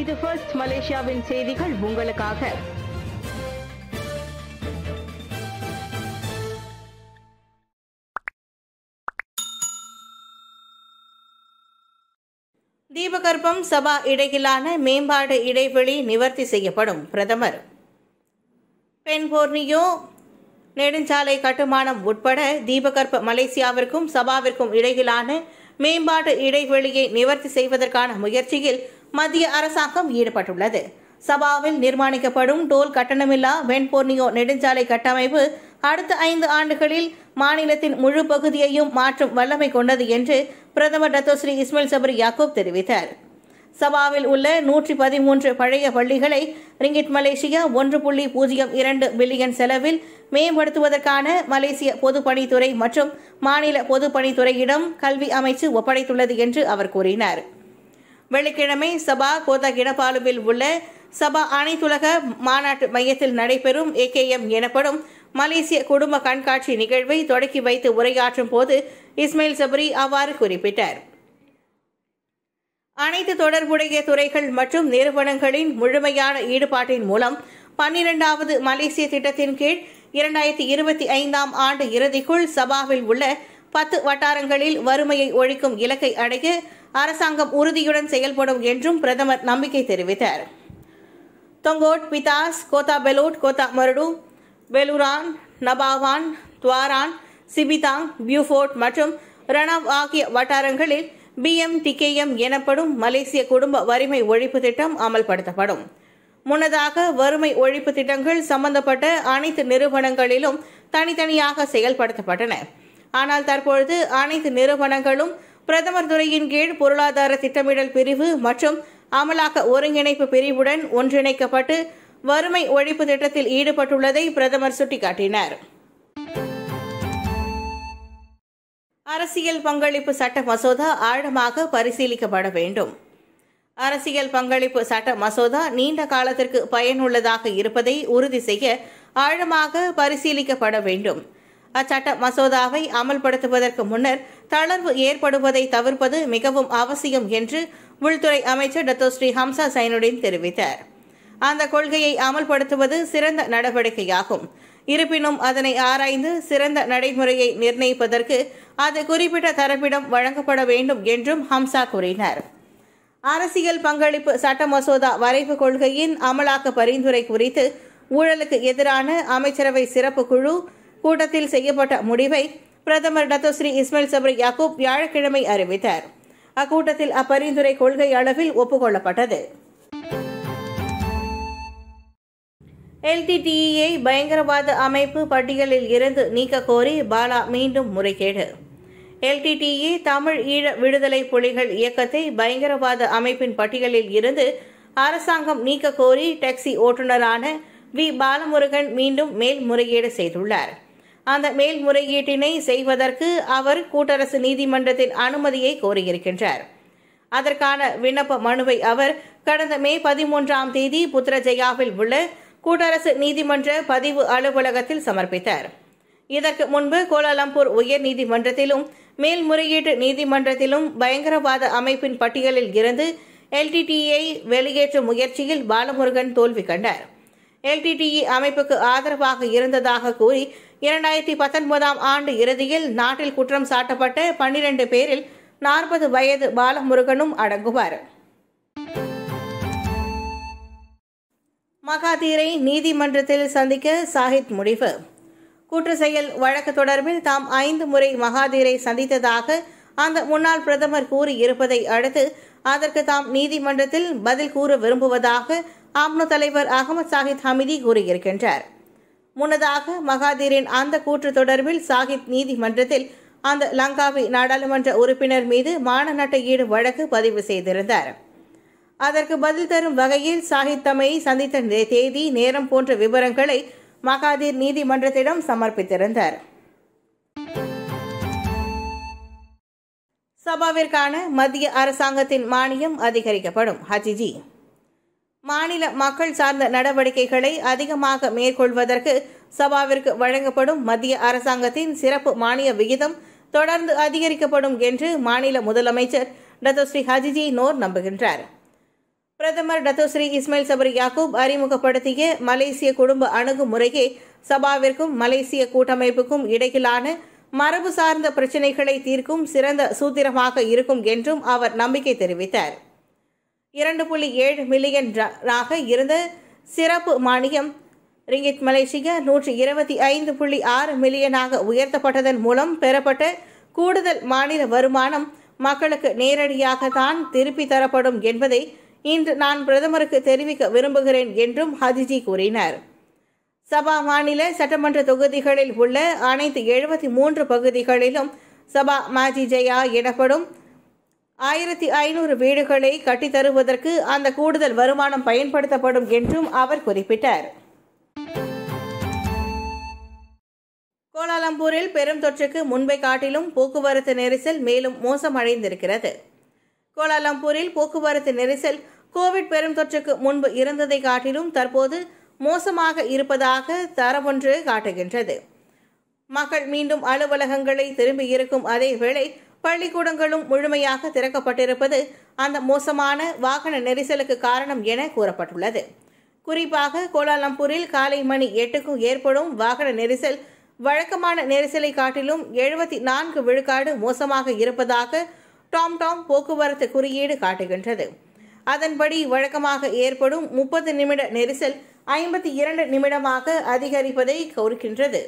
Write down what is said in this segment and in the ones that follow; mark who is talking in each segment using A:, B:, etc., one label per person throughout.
A: இது ஃபர்ஸ்ட் மலேசியாவின் செய்திகள் உங்களுக்காக
B: தீபகற்பம் சபா இடையிலான மேம்பாடு இடைவெளி நிவர்த்தி செய்யப்படும் பிரதமர் பென்போர்னியோ நெடுஞ்சாலை கட்டுமானம் உட்பட தீபகற்ப மலேசியாவிற்கும் சபாவிற்கும் இடையிலான மேம்பாட்டு இடைவெளியை நிவர்த்தி செய்வதற்கான முயற்சியில் மத்திய அரசாங்கம் ஈடுபட்டுள்ளது சபாவில் நிர்மாணிக்கப்படும் டோல் கட்டணமில்லா வெண்போர்னியோ நெடுஞ்சாலை கட்டமைப்பு அடுத்த ஐந்து ஆண்டுகளில் மாநிலத்தின் முழு பகுதியையும் மாற்றும் வல்லமை கொண்டது என்று பிரதமர் டத்தோஸ்ரீ இஸ்மாயில் சபரி யாக்கூப் தெரிவித்தார் சபாவில் உள்ள நூற்றி பதிமூன்று பழைய பள்ளிகளை ரிங்கிட் மலேசியா ஒன்று புள்ளி பூஜ்ஜியம் இரண்டு பில்லியன் செலவில் மேம்படுத்துவதற்கான மலேசிய பொதுப்பணித்துறை மற்றும் மாநில பொதுப்பணித்துறையிடம் கல்வி அமைச்சு ஒப்படைத்துள்ளது என்று அவர் கூறினார் வெள்ளிக்கிழமை சபா கோதா கிடப்பாலுவில் உள்ள சபா அனைத்துலக மாநாட்டு மையத்தில் நடைபெறும் ஏகேஎம் எனப்படும் மலேசிய குடும்ப கண்காட்சி நிகழ்வை தொடக்கி வைத்து உரையாற்றும் போது இஸ்மாயில் சபரி அவ்வாறு குறிப்பிட்டார் அனைத்து தொடர்புடைய துறைகள் மற்றும் நிறுவனங்களின் முழுமையான ஈடுபாட்டின் மூலம் பன்னிரண்டாவது மலேசிய திட்டத்தின் கீழ் இரண்டாயிரத்தி இருபத்தி ஐந்தாம் ஆண்டு இறுதிக்குள் சபாவில் உள்ள பத்து வட்டாரங்களில் வறுமையை ஒழிக்கும் இலக்கை அடைய அரசாங்கம் உறுதியுடன் செயல்படும் என்றும் பிரதமர் நம்பிக்கை தெரிவித்தார் Tongod Pitas Kota Belud Kota Marudu Beluran Nabawan Tuaran Sipitang Beaufort மற்றும் ரணாவ் ஆகிய வட்டாரங்களில் பிஎம் டிகேஎம் எனப்படும் மலேசிய குடும்ப வறுமை ஒழிப்பு திட்டம் அமல்படுத்தப்படும் முன்னதாக வறுமை ஒழிப்பு திட்டங்கள் சம்பந்தப்பட்ட அனைத்து நிறுவனங்களிலும் தனித்தனியாக செயல்படுத்தப்பட்டன ஆனால் தற்பொழுது அனைத்து நிறுவனங்களும் பிரதமர் துறையின் கீழ் பொருளாதார திட்டமிடல் பிரிவு மற்றும் அமலாக்க ஒருங்கிணைப்பு பிரிவுடன் ஒன்றிணைக்கப்பட்டு வறுமை ஒழிப்பு திட்டத்தில் ஈடுபட்டுள்ளதை பிரதமர் சுட்டிக்காட்டினார் அரசியல் பங்களிப்பு சட்ட மசோதா ஆழமாக பரிசீலிக்கப்பட வேண்டும் அரசியல் பங்களிப்பு சட்ட மசோதா நீண்ட காலத்திற்கு பயனுள்ளதாக இருப்பதை உறுதி செய்ய ஆழமாக பரிசீலிக்கப்பட வேண்டும் அச்சட்ட மசோதாவை அமல்படுத்துவதற்கு முன்னர் தளர்வு ஏற்படுவதை தவிர்ப்பது மிகவும் அவசியம் என்று உள்துறை அமைச்சர் டத்தோஸ்ரீ ஹம்சா சைனுடின் தெரிவித்தார் அந்த கொள்கையை அமல்படுத்துவது சிறந்த நடவடிக்கையாகும் இருப்பினும் அதனை ஆராய்ந்து சிறந்த நடைமுறையை நிர்ணயிப்பதற்கு அது குறிப்பிட்ட தரப்பிடம் வழங்கப்பட வேண்டும் என்றும் ஹம்சா கூறினார் அரசியல் பங்களிப்பு சட்ட மசோதா வரைவு கொள்கையின் அமலாக்க பரிந்துரை குறித்து ஊழலுக்கு எதிரான அமைச்சரவை சிறப்பு குழு கூட்டத்தில் செய்யப்பட்ட முடிவை பிரதமர் டத்தோஸ்ரீ இஸ்மாயில் சபரி யாக்கூப் வியாழக்கிழமை அறிவித்தார் அக்கூட்டத்தில் அப்பரிந்துரை கொள்கை அளவில் ஒப்புக்கொள்ளப்பட்டது எல்டிடிஇயை பயங்கரவாத அமைப்பு பட்டியலில் இருந்து நீக்க கோரி பாலா மீண்டும் முறைகேடு எல்டிடிஇ தமிழ் ஈழ விடுதலை புலிகள் இயக்கத்தை பயங்கரவாத அமைப்பின் பட்டியலில் இருந்து அரசாங்கம் நீக்க கோரி டாக்ஸி ஓட்டுநரான வி பாலமுருகன் மீண்டும் மேல்முறையீடு செய்துள்ளார் அந்த மேல்முறையீட்டினை செய்வதற்கு அவர் கூட்டரசு நீதிமன்றத்தின் அனுமதியை கோரியிருக்கின்றார் அதற்கான விண்ணப்ப மனுவை அவர் கடந்த மே பதிமூன்றாம் தேதி புத்ரஜயாவில் உள்ள கூட்டரசு நீதிமன்ற பதிவு அலுவலகத்தில் சமர்ப்பித்தார் இதற்கு முன்பு கோலாலம்பூர் உயர் நீதிமன்றத்திலும் மேல்முறையீட்டு நீதிமன்றத்திலும் பயங்கரவாத அமைப்பின் பட்டியலில் இருந்து எல்டிடியை வெளியேற்றும் முயற்சியில் பாலமுருகன் தோல்வி கண்டார் எல்டிடிஇ அமைப்புக்கு ஆதரவாக இருந்ததாக கூறி இரண்டாயிரத்தி பத்தொன்பதாம் ஆண்டு இறுதியில் நாட்டில் குற்றம் சாட்டப்பட்ட பன்னிரண்டு பேரில் நாற்பது வயது பாலமுருகனும் அடங்குவார் மகாதீரை நீதிமன்றத்தில் சந்திக்க சாஹித் முடிவு குற்ற செயல் வழக்கு தொடர்பில் தாம் ஐந்து முறை மகாதீரை சந்தித்ததாக அந்த முன்னாள் பிரதமர் கூறியிருப்பதை அடுத்து அதற்கு தாம் நீதிமன்றத்தில் பதில் கூற விரும்புவதாக ஆம்னோ தலைவர் அகமது சாஹித் ஹமிதி கூறியிருக்கின்றார் முன்னதாக மகாதீரின் அந்த கூற்று தொடர்பில் சாஹித் நீதிமன்றத்தில் அந்த லங்காவி நாடாளுமன்ற உறுப்பினர் மீது மானநட்ட ஈடு வழக்கு பதிவு செய்திருந்தார் அதற்கு பதில் தரும் வகையில் சாஹித் தம்மை சந்தித்த தேதி நேரம் போன்ற விவரங்களை மகாதீர் நீதிமன்றத்திடம் சமர்ப்பித்திருந்தார் சபாவிற்கான மத்திய அரசாங்கத்தின் மானியம் அதிகரிக்கப்படும் ஹஜிஜி மாநில மக்கள் சார்ந்த நடவடிக்கைகளை அதிகமாக மேற்கொள்வதற்கு சபாவிற்கு வழங்கப்படும் மத்திய அரசாங்கத்தின் சிறப்பு மானிய விகிதம் தொடர்ந்து அதிகரிக்கப்படும் என்று மாநில முதலமைச்சர் டத்தோஸ்ரீ ஹஜிஜி நோர் நம்புகின்றார் பிரதமர் டத்தோஸ்ரீ இஸ்மாயில் சபரி யாக்கூப் அறிமுகப்படுத்திய மலேசிய குடும்ப அணுகுமுறையே சபாவிற்கும் மலேசிய கூட்டமைப்புக்கும் இடையிலான மரபு சார்ந்த பிரச்சினைகளை தீர்க்கும் சிறந்த சூத்திரமாக இருக்கும் என்றும் அவர் நம்பிக்கை தெரிவித்தார் இரண்டு புள்ளி ஏழு மில்லியன் ஆக இருந்த சிறப்பு மானியம் ரிங்கிட் மலேசியா நூற்றி இருபத்தி ஐந்து புள்ளி ஆறு மில்லியனாக உயர்த்தப்பட்டதன் மூலம் பெறப்பட்ட கூடுதல் மாநில வருமானம் மக்களுக்கு நேரடியாக தான் திருப்பி தரப்படும் என்பதை இன்று நான் பிரதமருக்கு தெரிவிக்க விரும்புகிறேன் என்றும் ஹதிஜி கூறினார் சபா மாநில சட்டமன்ற தொகுதிகளில் உள்ள அனைத்து எழுபத்தி மூன்று பகுதிகளிலும் சபா மாஜி ஜெயா எனப்படும் ஆயிரத்தி ஐநூறு வீடுகளை கட்டித்தருவதற்கு அந்த கூடுதல் வருமானம் பயன்படுத்தப்படும் என்றும் அவர் குறிப்பிட்டார் கோலாலம்பூரில் பெரும் தொற்றுக்கு முன்பை காட்டிலும் போக்குவரத்து நெரிசல் மேலும் மோசமடைந்திருக்கிறது கோலாலம்பூரில் போக்குவரத்து நெரிசல் கோவிட் பெரும் தொற்றுக்கு முன்பு இருந்ததை காட்டிலும் தற்போது மோசமாக இருப்பதாக தரவொன்று காட்டுகின்றது மக்கள் மீண்டும் அலுவலகங்களை திரும்பி இருக்கும் அதே வேளை பள்ளிக்கூடங்களும் முழுமையாக திறக்கப்பட்டிருப்பது அந்த மோசமான வாகன நெரிசலுக்கு காரணம் என கூறப்பட்டுள்ளது குறிப்பாக கோலாலம்பூரில் காலை மணி எட்டுக்கும் ஏற்படும் வாகன நெரிசல் வழக்கமான நெரிசலை காட்டிலும் எழுபத்தி நான்கு விழுக்காடு மோசமாக இருப்பதாக டாம் டாம் போக்குவரத்து குறியீடு காட்டுகின்றது அதன்படி வழக்கமாக ஏற்படும் முப்பது நிமிட நெரிசல் ஐம்பத்தி இரண்டு நிமிடமாக அதிகரிப்பதை கோருகின்றது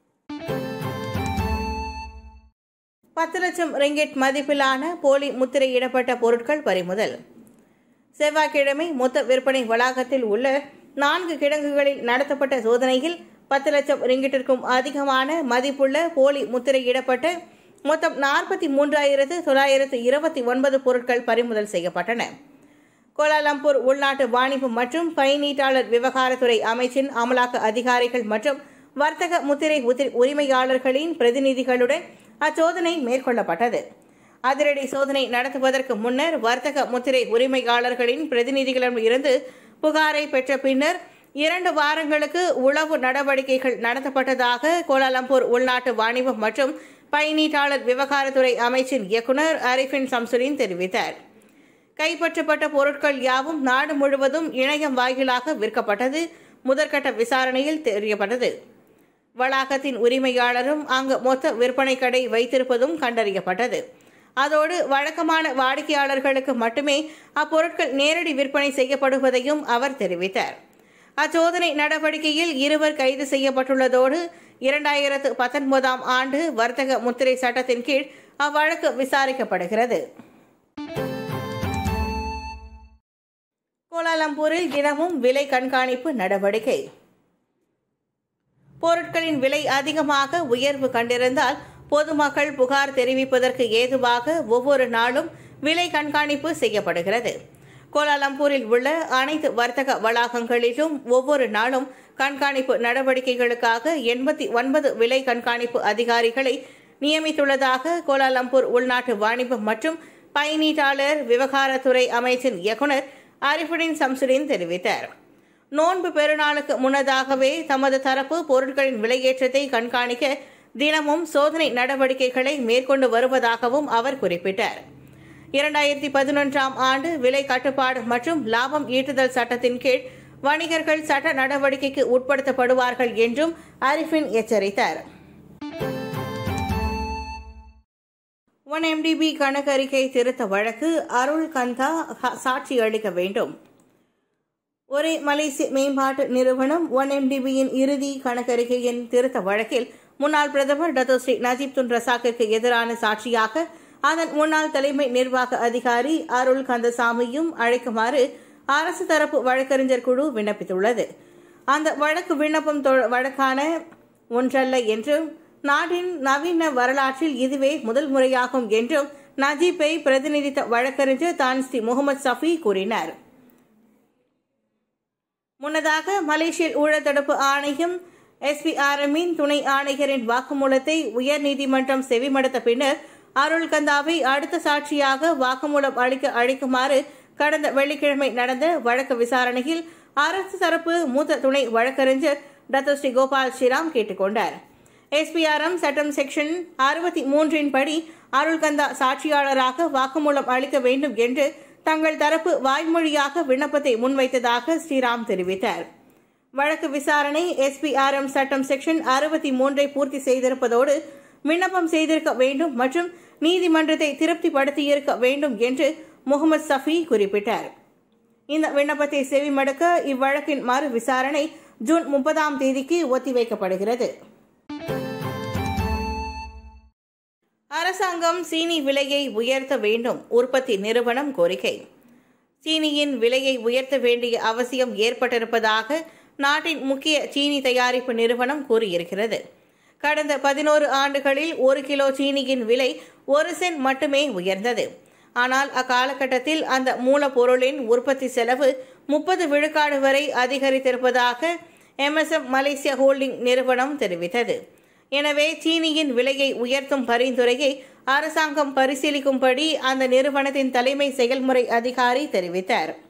B: பத்து லட்சம் ரிங்கெட் மதிப்பிலான போலி முத்திரையிடப்பட்ட பொருட்கள் பறிமுதல் செவ்வாய்க்கிழமை மொத்த விற்பனை வளாகத்தில் உள்ள நான்கு கிடங்குகளில் நடத்தப்பட்ட சோதனையில் பத்து லட்சம் ரிங்கிட்டிற்கும் அதிகமான மதிப்புள்ள போலி முத்திரையிடப்பட்ட மொத்தம் நாற்பத்தி மூன்றாயிரத்து தொள்ளாயிரத்து இருபத்தி ஒன்பது பொருட்கள் பறிமுதல் செய்யப்பட்டன கோலாலம்பூர் உள்நாட்டு வாணிபம் மற்றும் பயனீட்டாளர் விவகாரத்துறை அமைச்சின் அமலாக்க அதிகாரிகள் மற்றும் வர்த்தக முத்திரை உரிமையாளர்களின் பிரதிநிதிகளுடன் அச்சோதனை மேற்கொள்ளப்பட்டது அதிரடி சோதனை நடத்துவதற்கு முன்னர் வர்த்தக முத்திரை உரிமையாளர்களின் பிரதிநிதிகளிடம் இருந்து புகாரை பெற்ற பின்னர் இரண்டு வாரங்களுக்கு உளவு நடவடிக்கைகள் நடத்தப்பட்டதாக கோலாலம்பூர் உள்நாட்டு வாணிபம் மற்றும் பயனீட்டாளர் விவகாரத்துறை அமைச்சின் இயக்குநர் அரிஃபின் சம்சுரின் தெரிவித்தார் கைப்பற்றப்பட்ட பொருட்கள் யாவும் நாடு முழுவதும் இணையம் வாயிலாக விற்கப்பட்டது முதற்கட்ட விசாரணையில் தெரியப்பட்டது வளாகத்தின் உரிமையாளரும் அங்கு மொத்த விற்பனை கடை வைத்திருப்பதும் கண்டறியப்பட்டது அதோடு வழக்கமான வாடிக்கையாளர்களுக்கு மட்டுமே அப்பொருட்கள் நேரடி விற்பனை செய்யப்படுவதையும் அவர் தெரிவித்தார் அச்சோதனை நடவடிக்கையில் இருவர் கைது செய்யப்பட்டுள்ளதோடு இரண்டாயிரத்து பத்தொன்பதாம் ஆண்டு வர்த்தக முத்திரை சட்டத்தின் கீழ் அவ்வழக்கு விசாரிக்கப்படுகிறது கோலாலம்பூரில் தினமும் விலை கண்காணிப்பு நடவடிக்கை பொருட்களின் விலை அதிகமாக உயர்வு கண்டிருந்தால் பொதுமக்கள் புகார் தெரிவிப்பதற்கு ஏதுவாக ஒவ்வொரு நாளும் விலை கண்காணிப்பு செய்யப்படுகிறது கோலாலம்பூரில் உள்ள அனைத்து வர்த்தக வளாகங்களிலும் ஒவ்வொரு நாளும் கண்காணிப்பு நடவடிக்கைகளுக்காக எண்பத்தி ஒன்பது விலை கண்காணிப்பு அதிகாரிகளை நியமித்துள்ளதாக கோலாலம்பூர் உள்நாட்டு வாணிபம் மற்றும் பயனீட்டாளர் விவகாரத்துறை அமைச்சின் இயக்குநர் அரிஃபுடின் சம்சுடின் தெரிவித்தார் நோன்பு பெருநாளுக்கு முன்னதாகவே தமது தரப்பு பொருட்களின் விலையேற்றத்தை கண்காணிக்க தினமும் சோதனை நடவடிக்கைகளை மேற்கொண்டு வருவதாகவும் அவர் குறிப்பிட்டார் இரண்டாயிரத்தி பதினொன்றாம் ஆண்டு விலை கட்டுப்பாடு மற்றும் லாபம் ஈட்டுதல் சட்டத்தின் கீழ் வணிகர்கள் சட்ட நடவடிக்கைக்கு உட்படுத்தப்படுவார்கள் என்றும் அரிஃபின் எச்சரித்தார் ஒன் எம்டிபி கணக்கறிக்கை திருத்த வழக்கு அருள் கந்தா சாட்சி அளிக்க வேண்டும் ஒரே மலேசிய மேம்பாட்டு நிறுவனம் ஒன் எம்டிபியின் இறுதி கணக்கறிக்கையின் திருத்த வழக்கில் முன்னாள் பிரதமர் டத்தோஸ்ரீ நஜீப் துன் ரசாக்கிற்கு எதிரான சாட்சியாக அதன் முன்னாள் தலைமை நிர்வாக அதிகாரி அருள் கந்தசாமியும் அழைக்குமாறு அரசு தரப்பு வழக்கறிஞர் குழு விண்ணப்பித்துள்ளது அந்த வழக்கு விண்ணப்பம் வழக்கான ஒன்றல்ல என்றும் நாட்டின் நவீன வரலாற்றில் இதுவே முதல் முறையாகும் என்றும் நஜீப்பை பிரதிநிதித்த வழக்கறிஞர் தான்ஸ்ரீ முகமது சஃபி கூறினார் முன்னதாக மலேசிய ஊழல் தடுப்பு ஆணையம் எஸ்பிஆர்எம்மின் துணை ஆணையரின் வாக்குமூலத்தை உயர்நீதிமன்றம் செவிமடுத்த பின்னர் அருள் கந்தாவை அடுத்த சாட்சியாக வாக்குமூலம் அளிக்க அழைக்குமாறு கடந்த வெள்ளிக்கிழமை நடந்த வழக்கு விசாரணையில் அரசு தரப்பு மூத்த துணை வழக்கறிஞர் டத்தோ ஸ்ரீ கோபால் ஸ்ரீராம் கேட்டுக்கொண்டார் எஸ்பிஆர்எம் சட்டம் செக்ஷன் அறுபத்தி மூன்றின் படி அருள்கந்தா சாட்சியாளராக வாக்குமூலம் அளிக்க வேண்டும் என்று தங்கள் தரப்பு வாய்மொழியாக விண்ணப்பத்தை முன்வைத்ததாக ஸ்ரீராம் தெரிவித்தார் வழக்கு விசாரணை எஸ்பிஆர்எம் சட்டம் செக்ஷன் அறுபத்தி மூன்றை பூர்த்தி செய்திருப்பதோடு விண்ணப்பம் செய்திருக்க வேண்டும் மற்றும் நீதிமன்றத்தை திருப்திப்படுத்தியிருக்க வேண்டும் என்று முகமது சஃபி குறிப்பிட்டார் இந்த விண்ணப்பத்தை செவிமடுக்க இவ்வழக்கின் மறு விசாரணை ஜூன் முப்பதாம் தேதிக்கு ஒத்திவைக்கப்படுகிறது அரசாங்கம் சீனி விலையை உயர்த்த வேண்டும் உற்பத்தி நிறுவனம் கோரிக்கை சீனியின் விலையை உயர்த்த வேண்டிய அவசியம் ஏற்பட்டிருப்பதாக நாட்டின் முக்கிய சீனி தயாரிப்பு நிறுவனம் கூறியிருக்கிறது கடந்த பதினோரு ஆண்டுகளில் ஒரு கிலோ சீனியின் விலை ஒரு சென்ட் மட்டுமே உயர்ந்தது ஆனால் அக்காலகட்டத்தில் அந்த மூலப்பொருளின் உற்பத்தி செலவு முப்பது விழுக்காடு வரை அதிகரித்திருப்பதாக எம்எஸ்எம் மலேசியா ஹோல்டிங் நிறுவனம் தெரிவித்தது எனவே சீனியின் விலையை உயர்த்தும் பரிந்துரையை அரசாங்கம் பரிசீலிக்கும்படி அந்த நிறுவனத்தின் தலைமை செயல்முறை அதிகாரி தெரிவித்தார்